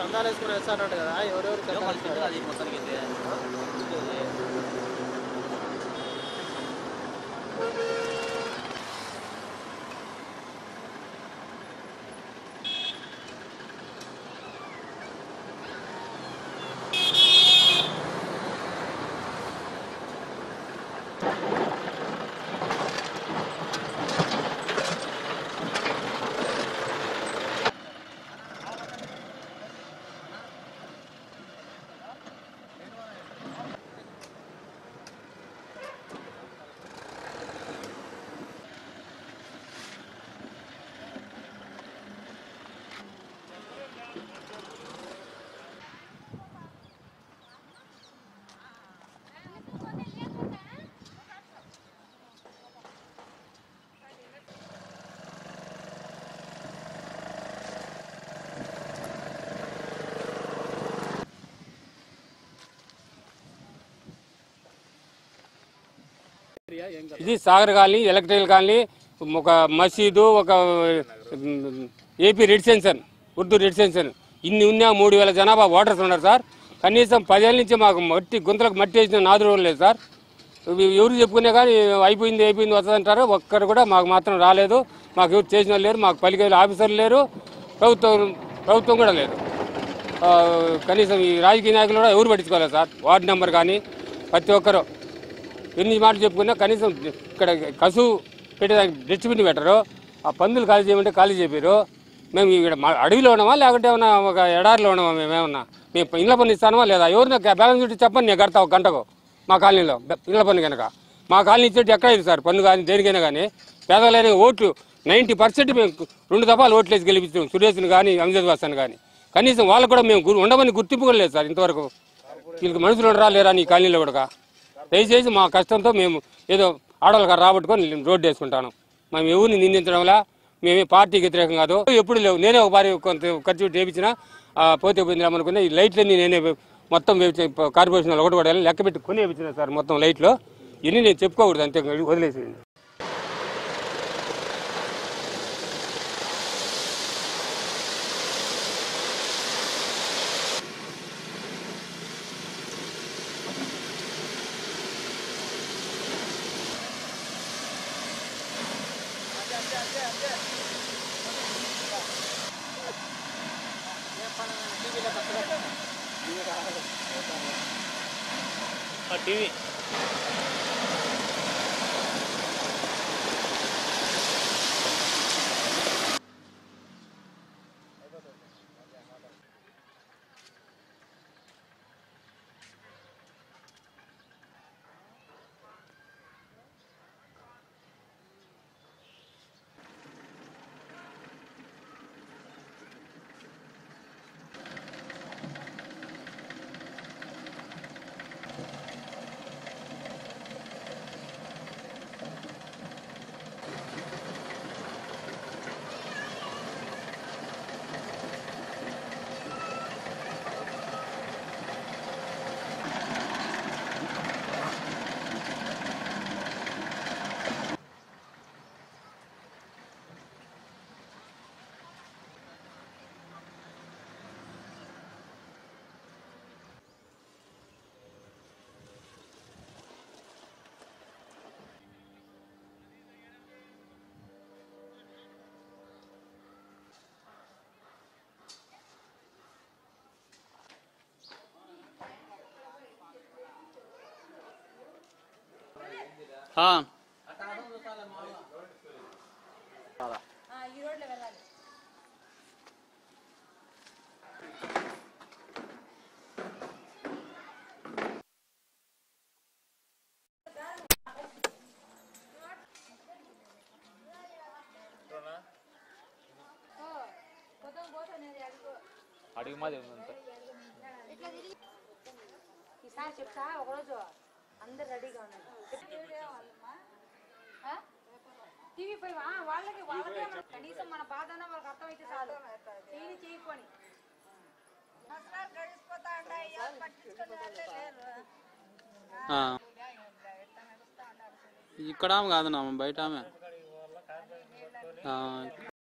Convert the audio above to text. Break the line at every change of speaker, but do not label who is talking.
చందాలు వేసుకుని వేస్తానంట కదా ఎవరెవరు
ఏమో
చందాలు
మనకి తెలియదు
వేసుకున్నారు?
అది మొత్తానికి అయితే
ఇది సాగర్ కాలనీ ఎలక్ట్రికల్ కాలనీ ఒక మసీదు ఒక ఏపీ రెడ్ సెన్సన్ ఉర్దూ రెడ్ సెన్సన్ ఇన్ని ఉన్నా మూడు వేల జనాభా ఓటర్స్ ఉన్నారు సార్ కనీసం పదేళ్ళ నుంచి మాకు మట్టి గుంతలకు మట్టి వేసిన నాదురు లేదు సార్ ఇవి ఎవరు చెప్పుకునే కానీ అయిపోయింది అయిపోయింది వస్తుందంటారు ఒక్కరు కూడా మాకు మాత్రం రాలేదు మాకు ఎవరు చేసిన వాళ్ళు లేరు మాకు పలికే ఆఫీసర్లు లేరు ప్రభుత్వం ప్రభుత్వం కూడా లేదు ఆ, కనీసం ఈ రాజకీయ నాయకులు కూడా ఎవరు పట్టించుకోలేదు సార్ వార్డు నెంబర్ కానీ ప్రతి ఒక్కరు ఎన్ని మాటలు చెప్పుకున్నా కనీసం ఇక్కడ కసు పెట్టేదానికి డస్ట్బిన్ పెట్టరు ఆ పందులు ఖాళీ చేయమంటే ఖాళీ చెప్పారు మేము ఇక్కడ మా అడవిలో ఉన్నామా లేకుంటే ఏమన్నా ఒక ఎడారిలో ఉన్నామా మేమేమన్నా మేము ఇళ్ళ పని ఇస్తానమా లేదా ఎవరిని బ్యాలెన్స్ చుట్టి చెప్పండి నేను కడతా ఒక గంటకు మా కాలనీలో బె- ఇళ్ళ పని కనుక మా కాలనీ ఇచ్చేటి ఎక్కడ ఇది సార్ పన్ను కానీ దేనికైనా కానీ పేదలైన ఓట్లు నైంటీ పర్సెంట్ మేము రెండు దఫాలు ఓట్లు వేసి గెలిపించాం సురేష్ని కానీ అంజద్ వాసన్ కానీ కనీసం వాళ్ళకు కూడా మేము గు- ఉండమని గుర్తింపు కూడా లేదు సార్ ఇంతవరకు వీళ్ళకి మనుషులు ఉండరా లేరా నీ కాలనీలో కూడా దయచేసి మా కష్టంతో మేము ఏదో ఆడవాళ్ళకి రాబట్టుకొని రోడ్డు వేసుకుంటాను మేము ఎవరిని నిందించడంలా మేమే పార్టీకి వ్యతిరేకం కాదు ఎప్పుడు లేవు నేనే ఒక భారీ కొంత ఖర్చు పెట్టి వేయించిన పోతే పోయింది అనుకున్నా ఈ లైట్లన్నీ నేనే మొత్తం వేయించిన కార్పొరేషన్ వాళ్ళు ఒకటి కూడా లెక్క పెట్టి కొని వేయించిన సార్ మొత్తం లైట్లు ఇన్ని నేను చెప్పుకోకూడదు అంతే వదిలేసేయండి
టీవీ ఆ,
ఈ రోడ్లో వెళ్ళాలి
అడిగి మాది ఉందంతా
ఈసారి చెప్తా ఒకరోజు అందరు రెడీగా ఉన్నారు టీవీ పై ఆ, వాళ్ళకి వాళ్ళకే మన- కనీసం మన బాధ అన్న వాళ్ళకి అర్థమైతే చాలు చేయని చేయకొని
ఆ. ఇక్కడ ఆమె కాదు నా బయట ఆమె ఆ,